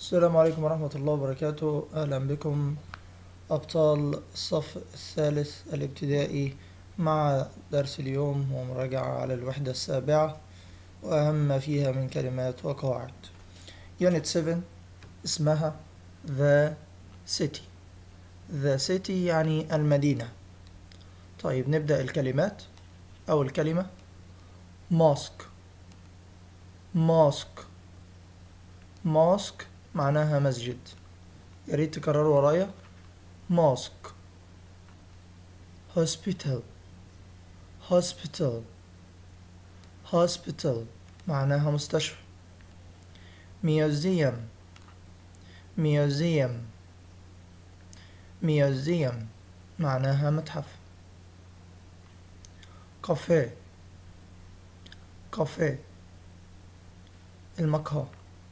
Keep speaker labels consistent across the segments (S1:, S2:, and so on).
S1: السلام عليكم ورحمة الله وبركاته أهلا بكم أبطال الصف الثالث الابتدائي مع درس اليوم ومراجعة على الوحدة السابعة وأهم ما فيها من كلمات وقواعد Unit 7 اسمها The City The City يعني المدينة طيب نبدأ الكلمات أول كلمة Mosque Mosque Mosque معناها مسجد يا ريت تكرروا ورايا mosque hospital hospital hospital معناها مستشفى museum museum museum معناها متحف كافيه كافيه المقهى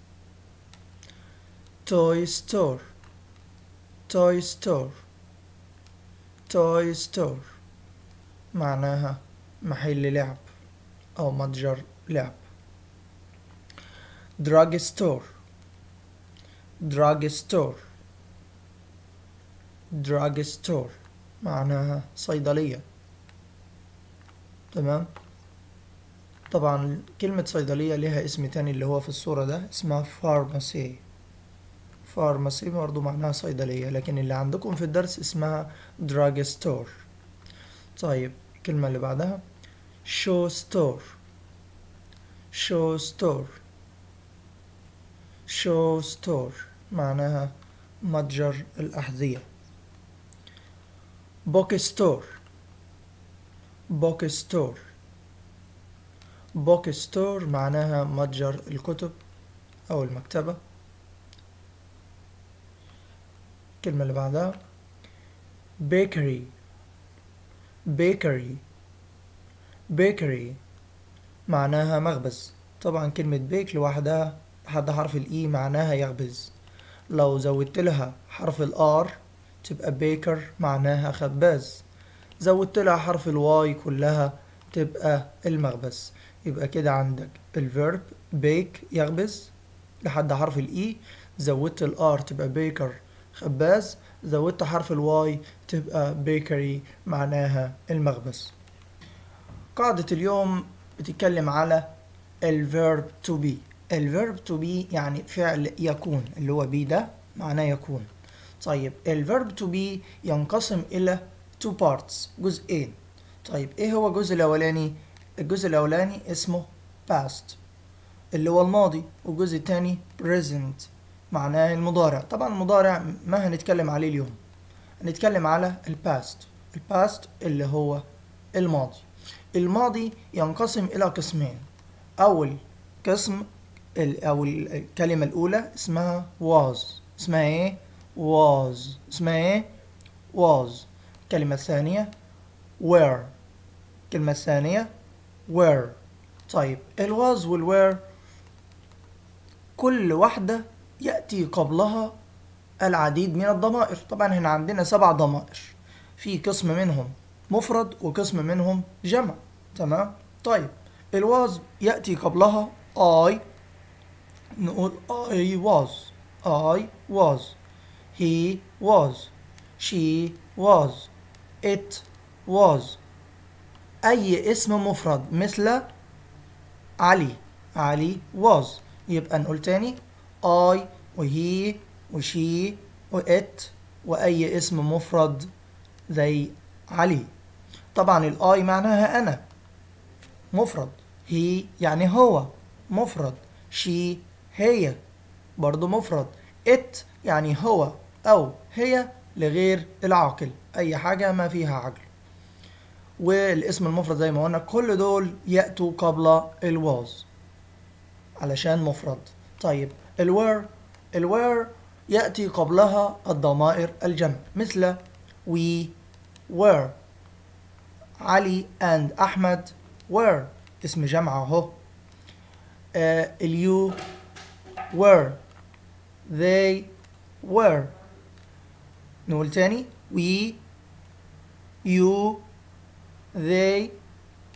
S1: toy store toy store toy store معناها محل لعب أو متجر لعب drug store drug store drug store معناها صيدلية تمام طبعا كلمة صيدلية لها اسم تاني اللي هو في الصورة ده اسمها pharmacy فارماسي برضو معناها صيدلية لكن اللي عندكم في الدرس اسمها دراج ستور طيب الكلمة اللي بعدها شو ستور شو ستور شو ستور معناها متجر الأحذية بوك ستور بوك ستور بوك ستور معناها متجر الكتب أو المكتبة الكلمة اللي بعدها bakery bakery bakery معناها مخبز طبعا كلمة بيك لوحدها لحد حرف الإي معناها يخبز لو زودت لها حرف الآر تبقى بيكر معناها خباز زودت لها حرف الواي كلها تبقى المخبز يبقى كده عندك الفيرب بيك يخبز لحد حرف الإي زودت الآر تبقى بيكر خباز زودت حرف الواي تبقى بيكري معناها المخبز قاعدة اليوم بتتكلم على الفيرب to be الفيرب to be يعني فعل يكون اللي هو be ده معناه يكون طيب الفيرب to be ينقسم إلى two parts جزئين طيب إيه هو الجزء الأولاني؟ الجزء الأولاني اسمه past اللي هو الماضي والجزء التاني present معناه المضارع طبعا المضارع ما هنتكلم عليه اليوم هنتكلم على الباست الباست اللي هو الماضي الماضي ينقسم إلى قسمين أول قسم أو الكلمة الأولى اسمها was اسمها إيه؟ was اسمها إيه؟ was الكلمة الثانية were الكلمة الثانية were طيب الواز والوير كل واحدة يأتي قبلها العديد من الضمائر طبعا هنا عندنا سبع ضمائر في قسم منهم مفرد وقسم منهم جمع تمام طيب الواز يأتي قبلها I نقول I was I was he was she was it was أي اسم مفرد مثل علي علي was يبقى نقول تاني I وهي وشي وإت وأي اسم مفرد زي علي طبعا الآي معناها أنا مفرد هي يعني هو مفرد شي هي برضو مفرد إت يعني هو أو هي لغير العاقل أي حاجة ما فيها عقل والاسم المفرد زي ما قلنا كل دول يأتوا قبل الواز علشان مفرد طيب الوير الوير يأتي قبلها الضمائر الجمع مثل we were علي and أحمد were اسم جمع اهو آه اليو were they were نقول تاني we you they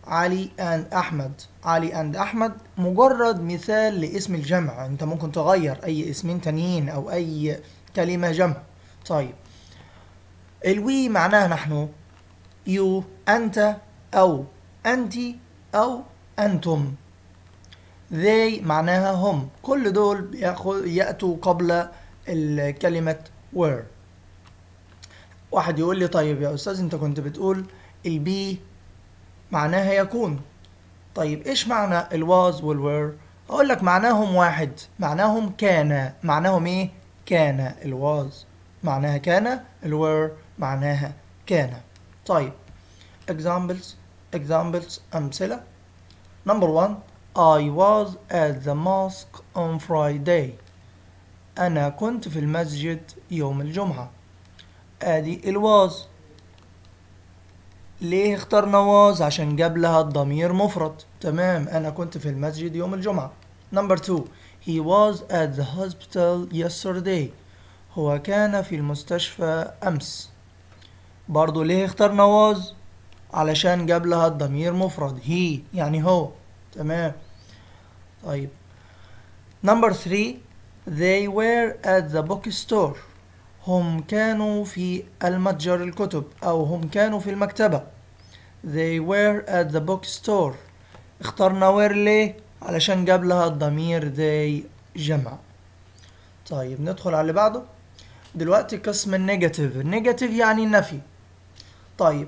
S1: علي and أحمد علي and أحمد مجرد مثال لاسم الجمع انت ممكن تغير اي اسمين تانيين او اي كلمة جمع طيب الوي معناها نحن يو أنت أو أنت أو أنتم they معناها هم كل دول بياخد يأتوا قبل الكلمة were واحد يقول لي طيب يا أستاذ أنت كنت بتقول البي معناها يكون طيب إيش معنى الواز والوير أقول لك معناهم واحد معناهم كان معناهم إيه كان الواز معناها كان الوير معناها كان طيب examples examples أمثلة number one I was at the mosque on Friday أنا كنت في المسجد يوم الجمعة ادي الواز ليه اخترنا واز عشان جاب لها الضمير مفرد تمام انا كنت في المسجد يوم الجمعة number two he was at the hospital yesterday هو كان في المستشفى امس برضو ليه اخترنا واز علشان جاب لها الضمير مفرد he يعني هو تمام طيب number three they were at the bookstore هم كانوا في المتجر الكتب أو هم كانوا في المكتبة they were at the bookstore اخترنا were ليه علشان جاب لها الضمير they جمع طيب ندخل على اللي بعده دلوقتي قسم النيجاتيف النيجاتيف يعني النفي طيب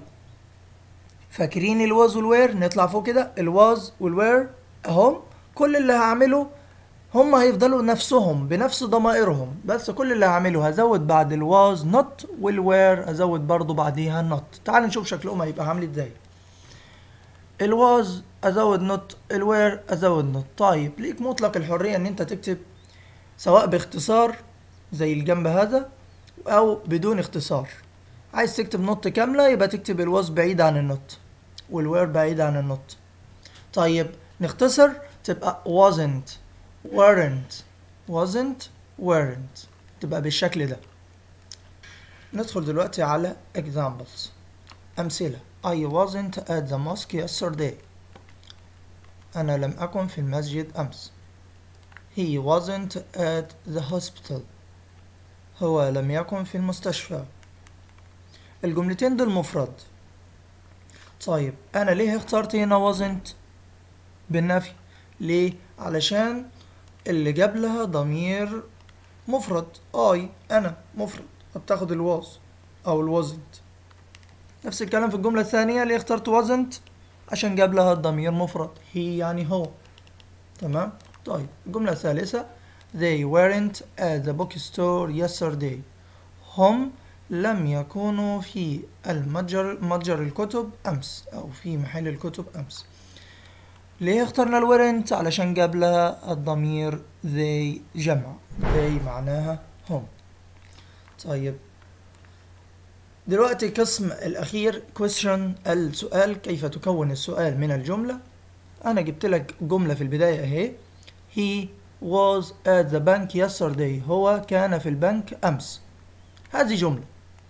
S1: فاكرين الواز والوير نطلع فوق كده الواز والوير اهم كل اللي هعمله هم هيفضلوا نفسهم بنفس ضمائرهم بس كل اللي هعمله هزود بعد الواز نوت والوير ازود برضو بعديها نوت تعال نشوف شكلهم هيبقى عامل ازاي الواز ازود نوت الوير ازود نوت طيب ليك مطلق الحرية ان انت تكتب سواء باختصار زي الجنب هذا او بدون اختصار عايز تكتب نوت كاملة يبقى تكتب الواز بعيد عن النوت والوير بعيد عن النوت طيب نختصر تبقى wasn't weren't wasn't weren't تبقى بالشكل ده ندخل دلوقتي على examples أمثلة I wasn't at the mosque yesterday أنا لم أكن في المسجد أمس He wasn't at the hospital هو لم يكن في المستشفى الجملتين دول مفرد طيب أنا ليه اخترت هنا wasn't بالنفي ليه علشان اللي جاب لها ضمير مفرد اي انا مفرد فبتاخد الواز او الوزنت نفس الكلام في الجملة الثانية اللي اخترت wasn't عشان جاب لها الضمير مفرد هي يعني هو تمام طيب الجملة الثالثة they weren't at the bookstore yesterday هم لم يكونوا في المتجر متجر الكتب أمس أو في محل الكتب أمس ليه اخترنا الورنت علشان جاب لها الضمير they جمع they معناها هم طيب دلوقتي القسم الأخير question السؤال كيف تكون السؤال من الجملة أنا جبت لك جملة في البداية أهي he was at the bank yesterday هو كان في البنك أمس هذه جملة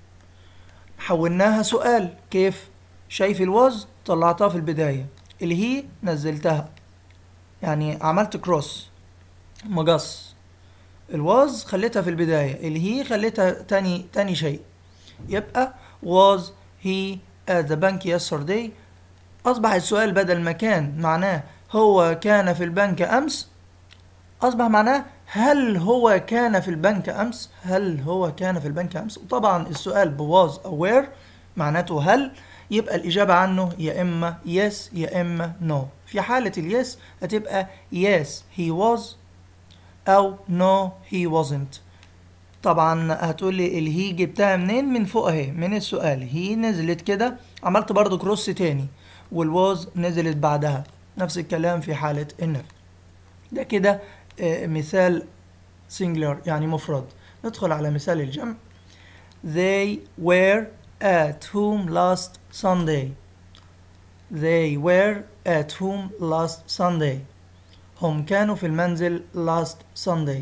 S1: حولناها سؤال كيف شايف الواز طلعتها في البداية اللي هي نزلتها يعني عملت كروس مقص الواز خليتها في البداية اللي هي خليتها تاني تاني شيء يبقى was he at the bank yesterday أصبح السؤال بدل ما كان معناه هو كان في البنك أمس أصبح معناه هل هو كان في البنك أمس؟ هل هو كان في البنك أمس؟ وطبعا السؤال بواز أو where معناته هل يبقى الإجابة عنه يا إما yes يا إما no في حالة اليس هتبقى yes he was أو no he wasn't طبعا هتقول لي الهي جبتها منين من فوق اهي من السؤال هي نزلت كده عملت برضو كروس تاني والواز نزلت بعدها نفس الكلام في حالة النفي ده كده آه، مثال singular يعني مفرد ندخل على مثال الجمع they were at home last Sunday they were at home last Sunday هم كانوا في المنزل last Sunday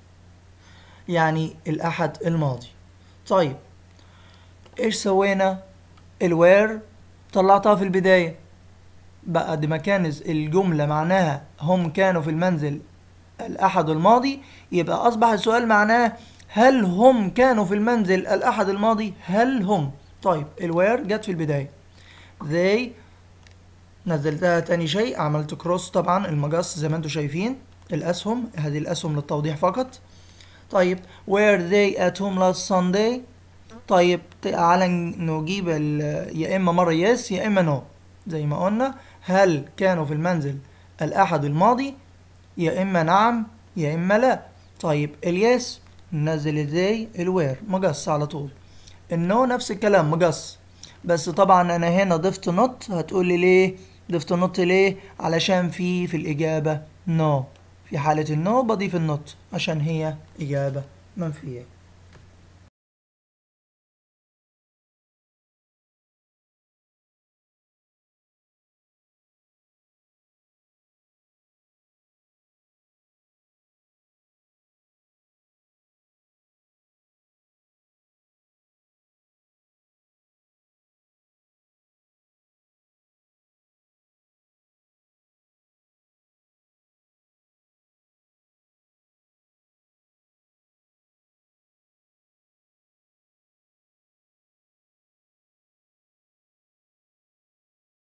S1: يعني الأحد الماضي طيب إيش سوينا الوير طلعتها في البداية بعد ما كان الجملة معناها هم كانوا في المنزل الأحد الماضي يبقى أصبح السؤال معناه هل هم كانوا في المنزل الأحد الماضي؟ هل هم؟ طيب الوير جت في البداية they نزلتها تاني شيء عملت كروس طبعا المجص زي ما انتم شايفين الأسهم هذه الأسهم للتوضيح فقط طيب were they at home last Sunday طيب تعالى نجيب يا إما مرة يس يا إما نو زي ما قلنا هل كانوا في المنزل الأحد الماضي يا إما نعم يا إما لا طيب اليس ننزل ازاي الوير مقص على طول النو نفس الكلام مقص بس طبعا انا هنا ضفت نوت هتقول لي ليه ضفت نوت ليه علشان في في الاجابه نو no. في حاله النو بضيف النوت عشان هي اجابه منفيه